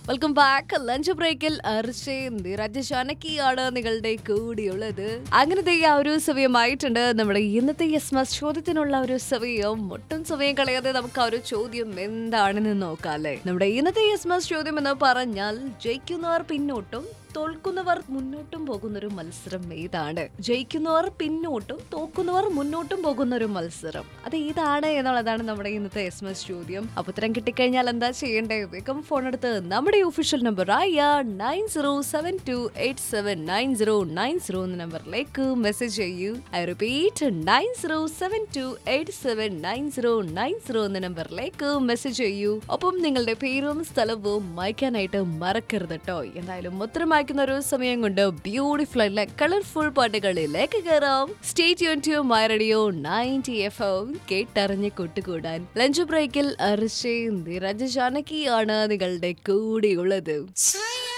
welcome back lunch ബ്രേക്കിൽ അർച്ചയും നിരജശാനക്കിയാണ് നിങ്ങളുടെ കൂടിയുള്ളത് അങ്ങനത്തെ ആ ഒരു സമയമായിട്ടുണ്ട് നമ്മുടെ ഇന്നത്തെ യെസ്മസ് ചോദ്യത്തിനുള്ള ഒരു സമയം ഒട്ടും സമയം കളയാതെ നമുക്ക് ആ ഒരു ചോദ്യം എന്താണെന്ന് നോക്കാം അല്ലേ നമ്മുടെ ഇന്നത്തെ യെസ്മസ് ചോദ്യം എന്ന് പറഞ്ഞാൽ ജയിക്കുന്നവർ പിന്നോട്ടും തോൽക്കുന്നവർ മുന്നോട്ടും പോകുന്ന ഒരു മത്സരം ഏതാണ് ജയിക്കുന്നവർ പിന്നോട്ടും തോക്കുന്നവർ മുന്നോട്ടും പോകുന്ന ഒരു മത്സരം അത് ഏതാണ് എന്നുള്ളതാണ് നമ്മുടെ ഇന്നത്തെ എസ് എം എസ് ചോദ്യം അപ്പൊ ഉത്തരം കിട്ടിക്കഴിഞ്ഞാൽ എന്താ ചെയ്യേണ്ടേ വേഗം ഫോൺ എടുത്ത് നമ്മുടെ ഒഫീഷ്യൽ നമ്പർ ആയ nine zero seven two eight seven nine zero nine zero എന്ന നമ്പറിലേക്ക് മെസ്സേജ് ചെയ്യൂ I repeat nine zero seven two eight seven nine zero nine zero എന്ന നമ്പറിലേക്ക് മെസ്സേജ് ചെയ്യൂ ഒപ്പം നിങ്ങളുടെ പേരും സ്ഥലവും വായിക്കാനായിട്ട് മറക്കരുത് കേട്ടോ എന്തായാലും ഉത്തരം വായിക്കുന്ന ഒരു സമയം കൊണ്ട് ബ്യൂട്ടിഫുൾ ആയിട്ടുള്ള കളർഫുൾ പാട്ടുകളിലേക്ക് കയറാം സ്റ്റേറ്റ് യൂൺ to my radio ninety F M കേട്ടറിഞ്ഞ് കൂട്ടുകൂടാൻ ലഞ്ച് ബ്രേക്കിൽ അർഷയും നിരജ ജാനകിയാണ് നിങ്ങളുടെ കൂടെയുള്ളത് Sweet